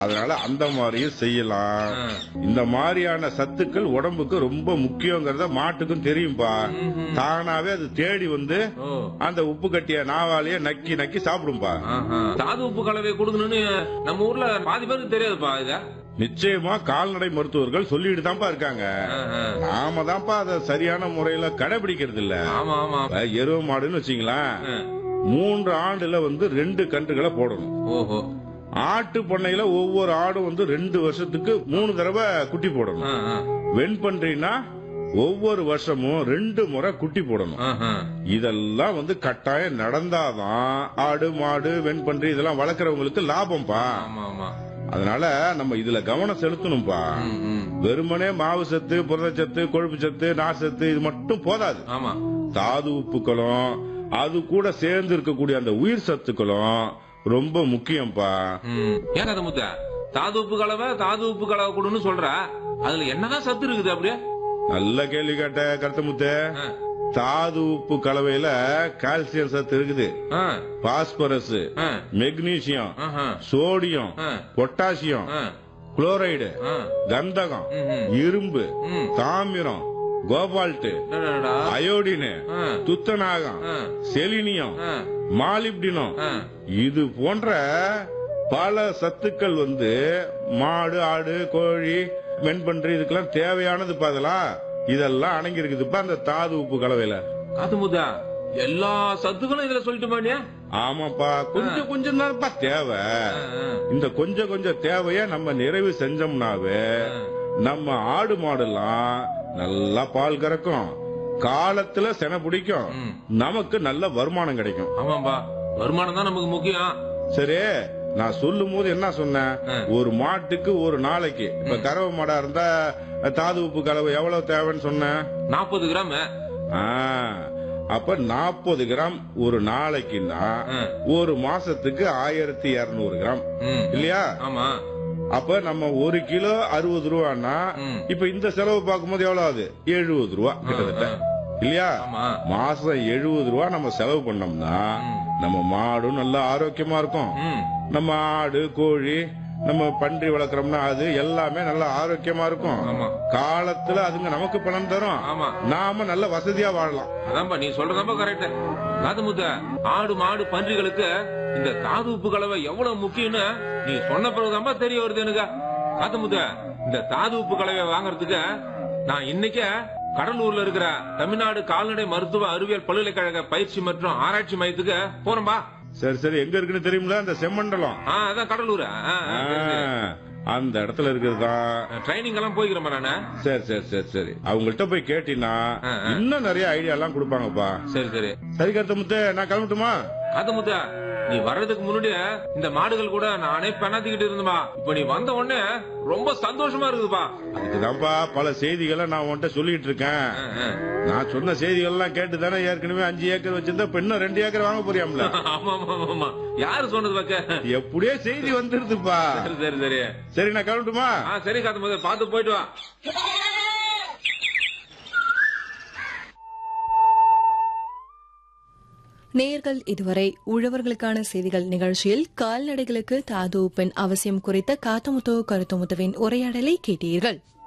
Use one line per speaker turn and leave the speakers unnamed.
அதனால அந்த மாதிரியும் செய்யலாம்
ஆ.
இந்த மாதிரியான சத்துக்கள் உடம்புக்கு ரொம்ப முக்கியங்கிறத மாட்டுக்கும் தெரியும்பா
ம்ஹும்.
தானாவே அது தேடி வந்து
ஓ
அந்த உப்பு கட்டிய நாவாலேயே நக்கி நக்கி சாப்பிடும்பா
ஆஹா. தாது உப்பு கலவை கொடுக்கணும்னு நம்ம ஊர்ல பாதி பேருக்கு தெரியாதுப்பா இத
நிச்சயமா கால்நடை மருத்துவர்கள் சொல்லிட்டு தான்ப்பா இருக்காங்க
ஆஹா.
நாம தான்ப்பா அதை சரியான முறையில கடைபிடிக்கிறது இல்ல
ஆமா ஆமா
இப்ப எருவு மாடுன்னு வச்சுங்களேன்
ஆ.
மூன்று ஆண்டுல வந்து ரெண்டு கன்றுகளை போடணும்
ஓஹோ
ஆட்டு பண்ணையில ஒவ்வொரு ஆடும் வந்து ரெண்டு வருஷத்துக்கு மூணு தடவை குட்டி போடணும்
ஆ, ஆ.
வெண்பன்றினா ஒவ்வொரு வருஷமும் ரெண்டு முறை குட்டி போடணும்
ஆஹா.
இதெல்லாம் வந்து கட்டாயம் நடந்தாதான் ஆடு மாடு வெண்பன்றி இதெல்லாம் வளர்க்கறவங்களுக்கு லாபம்ப்பா
ஆமா ஆமா
அதனால நம்ம இதுல கவனம் செலுத்தணும்பா
ம், ம்.
வெறுமனே மாவு சத்து புரதச்சத்து கொழுப்பு சத்து நார்சத்து இது மட்டும் போதாது
ஆமா
தாது உப்புக்களும் அது கூட சேர்ந்து இருக்கக்கூடிய அந்த உயிர் சத்துக்களும் ரொம்ப முக்கியம்ப்பா
ம். ஏன் கதை முத்த தாது உப்பு கலவை தாது உப்பு கலவை கொடுன்னு சொல்ற அதுல என்னதான் சத்து இருக்குது அப்படியே
நல்ல கேள்வி கேட்ட கருத்தமுத்து
ஆ.
தாது உப்பு கலவையில கால்சியம் சத்து இருக்குது
ஆ.
பாஸ்பரஸ்
ஆ.
மெக்னீசியம்
ஆஹா.
சோடியம்
ஆ.
பொட்டாசியம்
ஆ.
குளோரைடு
ஆ.
கந்தகம்
ம், ம்.
இரும்பு
ம்.
தாமிரம் கோபால்ட்
டடடடா.
அயோடினு
ஆ.
துத்தநாகம்
ஆ.
செலினியம்
ஆ.
மாலிப்டினம்
ஆ.
இது போன்ற பல சத்துக்கள் வந்து மாடு ஆடு கோழி வெண்பன்றி இதுக்கெல்லாம் தேவையானது அதெல்லாம் இதெல்லாம் அடங்கி இருக்குதுப்பா அந்த தாது உப்பு கலவையில
காத்து முத்தா எல்லா சத்துக்களும் இதுல சொல்லிட்டுமா நீ
ஆமாப்பா கொஞ்சம் கொஞ்சம் தான்ப்பா தேவை இந்த கொஞ்சம் கொஞ்சம் தேவைய நம்ம நிறைவு செஞ்சோம்னாவே நம்ம ஆடு மாடுலாம் நல்லா பால் கறக்கும் காலத்துல சென பிடிக்கும்
ம்.
நமக்கு நல்ல வருமானம் கிடைக்கும்
ஆமாம்பா வருமானம் தான் நமக்கு முக்கியம்
சரி நான் சொல்லும் போது என்ன சொன்னேன்
ஆ.
ஒரு மாட்டுக்கு ஒரு நாளைக்கு இப்ப கறவை மாடா இருந்தா தாது உப்பு கலவை எவ்வளவு தேவைன்னு சொன்னேன்
நாற்பது கிராம்
ஆ, அப்ப நாற்பது கிராம் ஒரு நாளைக்குன்னா
ஆ.
ஒரு மாசத்துக்கு ஆயிரத்தி இருநூறு கிராம்
ம்.
இல்லையா
ஆமா
அப்ப நம்ம ஒரு கிலோ அறுபது ரூபான்னா
ம்.
இப்ப இந்த செலவு பார்க்கும்போது எவ்வளவு ஆகுது எழுபது ரூபா கிட்டத்தட்ட
ஆ.
இல்லையா
ஆமா
மாசம் எழுபது ரூபா நம்ம செலவு பண்ணோம்னா
ம்.
நம்ம மாடும் நல்லா ஆரோக்கியமா இருக்கும்
ம்.
நம்ம ஆடு கோழி நம்ம பன்றி வளர்க்குறோம்னா அது எல்லாமே நல்லா ஆரோக்கியமா இருக்கும்
ஆமா
காலத்துல அதுங்க நமக்கு பணம் தரும்
ஆமா
நாம நல்ல வசதியா வாழலாம்
அதான்பா நீ சொல்றதாப்பா கரெக்ட் காது முத்த ஆடு மாடு பன்றிகளுக்கு இந்த தாது உப்பு கலவை எவ்வளவு முக்கியம்னு நீ சொன்ன பிறகுதான்பா தெரிய வருது எனக்கு காது முத்த இந்த தாது உப்பு கலவை வாங்குறதுக்கு நான் இன்னைக்கே கடலூர்ல இருக்கிற தமிழ்நாடு கால்நடை மருத்துவ அறிவியல் பல்கலைக்கழக பயிற்சி மற்றும் ஆராய்ச்சி மையத்துக்கு போறோம்பா
சரி சரி எங்க இருக்குன்னு தெரியுமில அந்த செம்மண்டலம்
ஆ அதான் கடலூர்
ஆ, அந்த இடத்துல இருக்கிறதுதான்
ட்ரைனிங் எல்லாம் போய்க்கிறேன் நானு
சரி சரி சரி சரி அவங்கள்ட்ட போய் கேட்டீங்கன்னா
ஆ, ஆ.
இன்னும் நிறைய ஐடியா எல்லாம் கொடுப்பாங்கப்பா
சரி சரி
சரி கருத்த முத்து நான் கிளம்பட்டுமா
காது முத்த நீ வர்றதுக்கு முன்னாடி இந்த மாடுகள் கூட நானே பெணாத்திக்கிட்டு இருந்தமா இப்ப நீ வந்த உடனே ரொம்ப சந்தோஷமா இருக்குதுப்பா
அதுக்குதான்ப்பா பல செய்திகளை நான் உன்கிட்ட சொல்லிட்டு இருக்கேன்
ஆ, ஆ.
நான் சொன்ன செய்திகள் எல்லாம் கேட்டு தானே ஏற்கனவே அஞ்சு ஏக்கர் வச்சிருந்தா இப்ப இன்னும் ரெண்டு ஏக்கர் வாங்க போறியாம்ல
ஆமா ஆமா ஆமா, ஆமா யாரு சொன்னது பக்க
எப்படியே செய்தி வந்துருதுப்பா
சரி சரி சரி
சரி நான் கிளம்பட்டுமா
ஆ சரி காத்து முதல் பார்த்து போயிட்டு வா
நேயர்கள் இதுவரை உழவர்களுக்கான செய்திகள் நிகழ்ச்சியில் கால்நடைகளுக்கு தாது உப்பின் அவசியம் குறித்த காத்தமுத்தோ கருத்துமுத்துவின் உரையாடலை கேட்டீர்கள்